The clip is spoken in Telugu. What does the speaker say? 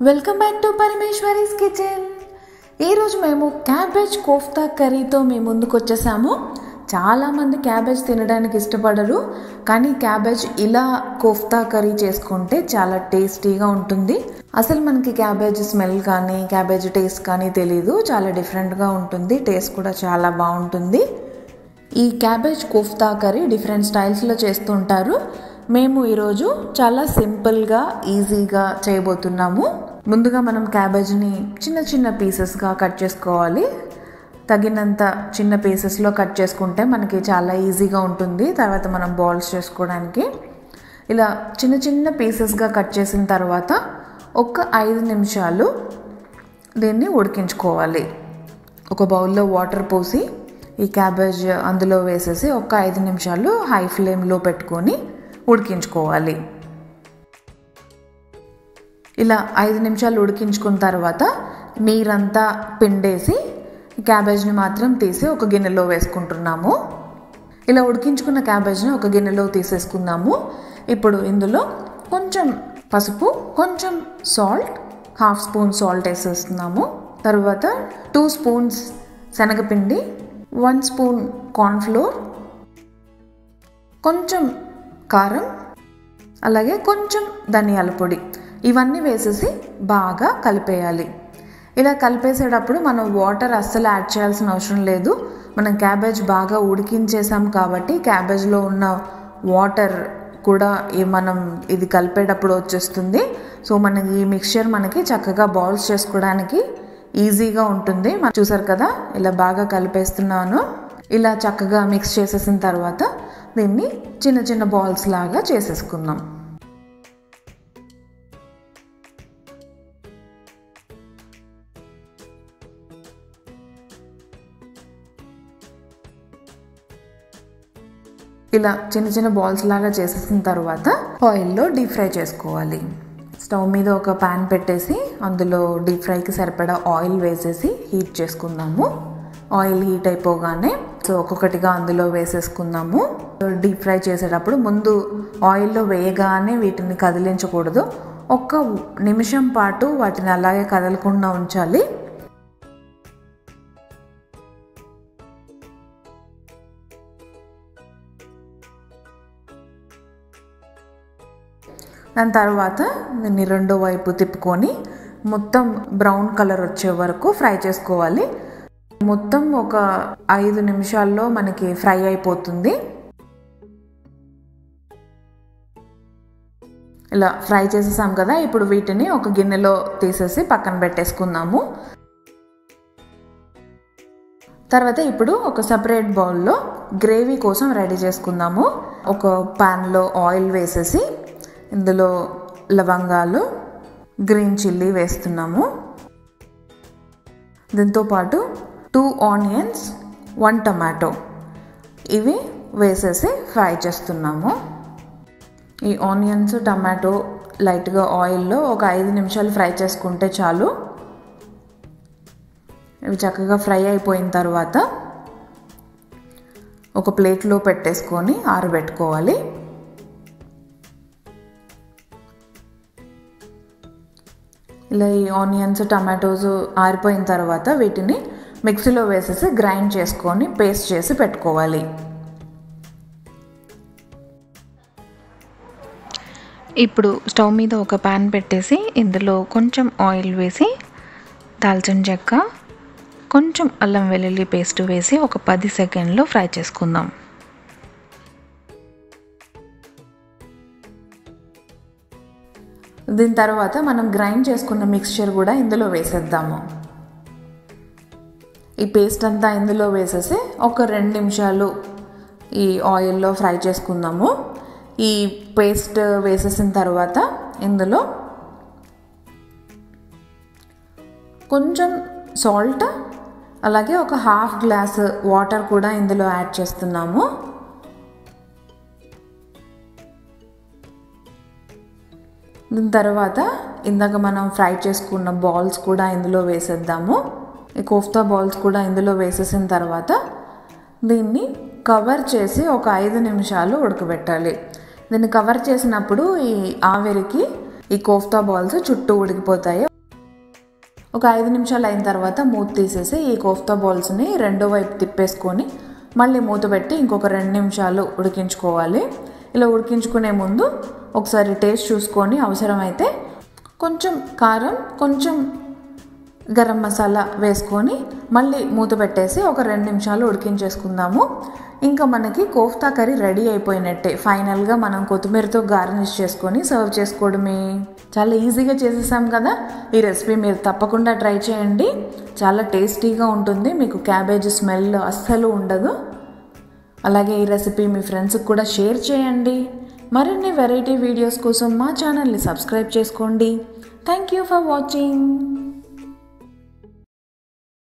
welcome back to Parameshwari's kitchen ఈరోజు మేము క్యాబేజ్ కోఫ్తా కర్రీతో మేము ముందుకు వచ్చేసాము చాలామంది క్యాబేజ్ తినడానికి ఇష్టపడరు కానీ క్యాబేజ్ ఇలా కోఫ్తా కర్రీ చేసుకుంటే చాలా టేస్టీగా ఉంటుంది అసలు మనకి క్యాబేజ్ స్మెల్ కానీ క్యాబేజ్ టేస్ట్ కానీ తెలీదు చాలా డిఫరెంట్గా ఉంటుంది టేస్ట్ కూడా చాలా బాగుంటుంది ఈ క్యాబేజ్ కోఫ్తా కర్రీ డిఫరెంట్ స్టైల్స్లో చేస్తుంటారు మేము ఈరోజు చాలా సింపుల్గా ఈజీగా చేయబోతున్నాము ముందుగా మనం క్యాబేజ్ని చిన్న చిన్న పీసెస్గా కట్ చేసుకోవాలి తగినంత చిన్న పీసెస్లో కట్ చేసుకుంటే మనకి చాలా ఈజీగా ఉంటుంది తర్వాత మనం బాల్స్ చేసుకోవడానికి ఇలా చిన్న చిన్న పీసెస్గా కట్ చేసిన తర్వాత ఒక ఐదు నిమిషాలు దీన్ని ఉడికించుకోవాలి ఒక బౌల్లో వాటర్ పోసి ఈ క్యాబేజ్ అందులో వేసేసి ఒక ఐదు నిమిషాలు హై ఫ్లేమ్లో పెట్టుకొని ఉడికించుకోవాలి ఇలా ఐదు నిమిషాలు ఉడికించుకున్న తర్వాత నీరంతా పిండేసి క్యాబేజ్ని మాత్రం తీసి ఒక గిన్నెలో వేసుకుంటున్నాము ఇలా ఉడికించుకున్న క్యాబేజ్ని ఒక గిన్నెలో తీసేసుకుందాము ఇప్పుడు ఇందులో కొంచెం పసుపు కొంచెం సాల్ట్ హాఫ్ స్పూన్ సాల్ట్ వేసేస్తున్నాము తర్వాత టూ స్పూన్స్ శనగపిండి వన్ స్పూన్ కార్న్ఫ్లోర్ కొంచెం కారం అలాగే కొంచెం ధనియాల పొడి ఇవన్నీ వేసేసి బాగా కలిపేయాలి ఇలా కలిపేసేటప్పుడు మనం వాటర్ అస్సలు యాడ్ చేయాల్సిన అవసరం లేదు మనం క్యాబేజ్ బాగా ఉడికించేసాం కాబట్టి క్యాబేజ్లో ఉన్న వాటర్ కూడా ఈ మనం ఇది కలిపేటప్పుడు వచ్చేస్తుంది సో మనకి ఈ మిక్చర్ మనకి చక్కగా బాల్స్ చేసుకోవడానికి ఈజీగా ఉంటుంది మనం చూసారు కదా ఇలా బాగా కలిపేస్తున్నాను ఇలా చక్కగా మిక్స్ చేసేసిన తర్వాత దీన్ని చిన్న చిన్న బాల్స్ లాగా చేసేసుకుందాం ఇలా చిన్న చిన్న బాల్స్ లాగా చేసేసిన తర్వాత ఆయిల్లో డీప్ ఫ్రై చేసుకోవాలి స్టవ్ మీద ఒక ప్యాన్ పెట్టేసి అందులో డీప్ ఫ్రైకి సరిపడా ఆయిల్ వేసేసి హీట్ చేసుకుందాము ఆయిల్ హీట్ అయిపోగానే సో ఒక్కొక్కటిగా అందులో వేసేసుకుందాము డీప్ ఫ్రై చేసేటప్పుడు ముందు ఆయిల్లో వేయగానే వీటిని కదిలించకూడదు ఒక్క నిమిషం పాటు వాటిని అలాగే కదలకుండా ఉంచాలి దాని తర్వాత దీన్ని రెండో వైపు తిప్పుకొని మొత్తం బ్రౌన్ కలర్ వచ్చే వరకు ఫ్రై చేసుకోవాలి మొత్తం ఒక ఐదు నిమిషాల్లో మనకి ఫ్రై అయిపోతుంది ఇలా ఫ్రై చేసేసాం కదా ఇప్పుడు వీటిని ఒక గిన్నెలో తీసేసి పక్కన పెట్టేసుకుందాము తర్వాత ఇప్పుడు ఒక సపరేట్ బౌల్లో గ్రేవీ కోసం రెడీ చేసుకుందాము ఒక ప్యాన్లో ఆయిల్ వేసేసి ఇందులో లవంగాలు గ్రీన్ చిల్లీ వేస్తున్నాము దీంతోపాటు టూ ఆనియన్స్ వన్ టమాటో ఇవి వేసేసి ఫ్రై చేస్తున్నాము ఈ ఆనియన్స్ టమాటో లైట్గా ఆయిల్లో ఒక ఐదు నిమిషాలు ఫ్రై చేసుకుంటే చాలు ఇవి చక్కగా ఫ్రై అయిపోయిన తర్వాత ఒక ప్లేట్లో పెట్టేసుకొని ఆరబెట్టుకోవాలి ఇలా ఈ ఆనియన్స్ టమాటోస్ ఆరిపోయిన తర్వాత వీటిని మిక్సీలో వేసేసి గ్రైండ్ చేసుకొని పేస్ట్ చేసి పెట్టుకోవాలి ఇప్పుడు స్టవ్ మీద ఒక ప్యాన్ పెట్టేసి ఇందులో కొంచెం ఆయిల్ వేసి దాల్చిన చెక్క కొంచెం అల్లం వెల్లుల్లి పేస్ట్ వేసి ఒక పది సెకండ్లో ఫ్రై చేసుకుందాం దీని తర్వాత మనం గ్రైండ్ చేసుకున్న మిక్స్చర్ కూడా ఇందులో వేసేద్దాము ఈ పేస్ట్ అంతా ఇందులో వేసేసి ఒక రెండు నిమిషాలు ఈ ఆయిల్లో ఫ్రై చేసుకుందాము ఈ పేస్ట్ వేసేసిన తర్వాత ఇందులో కొంచెం సాల్ట్ అలాగే ఒక హాఫ్ గ్లాస్ వాటర్ కూడా ఇందులో యాడ్ చేస్తున్నాము దీని తర్వాత ఇందాక మనం ఫ్రై చేసుకున్న బాల్స్ కూడా ఇందులో వేసేద్దాము ఈ కోఫ్తా బాల్స్ కూడా ఇందులో వేసేసిన తర్వాత దీన్ని కవర్ చేసి ఒక ఐదు నిమిషాలు ఉడకబెట్టాలి దీన్ని కవర్ చేసినప్పుడు ఈ ఆవిరికి ఈ కోఫ్తా బాల్స్ చుట్టూ ఉడికిపోతాయి ఒక ఐదు నిమిషాలు అయిన తర్వాత మూత తీసేసి ఈ కోఫ్తా బాల్స్ని రెండో వైపు తిప్పేసుకొని మళ్ళీ మూత పెట్టి ఇంకొక రెండు నిమిషాలు ఉడికించుకోవాలి ఇలా ఉడికించుకునే ముందు ఒకసారి టేస్ట్ చూసుకొని అవసరమైతే కొంచెం కారం కొంచెం గరం మసాలా వేసుకొని మళ్ళీ మూత పెట్టేసి ఒక రెండు నిమిషాలు ఉడికించేసుకుందాము ఇంకా మనకి కోఫ్తా కర్రీ రెడీ అయిపోయినట్టే ఫైనల్గా మనం కొత్తిమీరతో గార్నిష్ చేసుకొని సర్వ్ చేసుకోవడమే చాలా ఈజీగా చేసేసాం కదా ఈ రెసిపీ మీరు తప్పకుండా ట్రై చేయండి చాలా టేస్టీగా ఉంటుంది మీకు క్యాబేజ్ స్మెల్ అస్సలు ఉండదు అలాగే ఈ రెసిపీ మీ ఫ్రెండ్స్కి కూడా షేర్ చేయండి మరిన్ని వెరైటీ వీడియోస్ కోసం మా ఛానల్ని సబ్స్క్రైబ్ చేసుకోండి థ్యాంక్ యూ ఫర్ వాచింగ్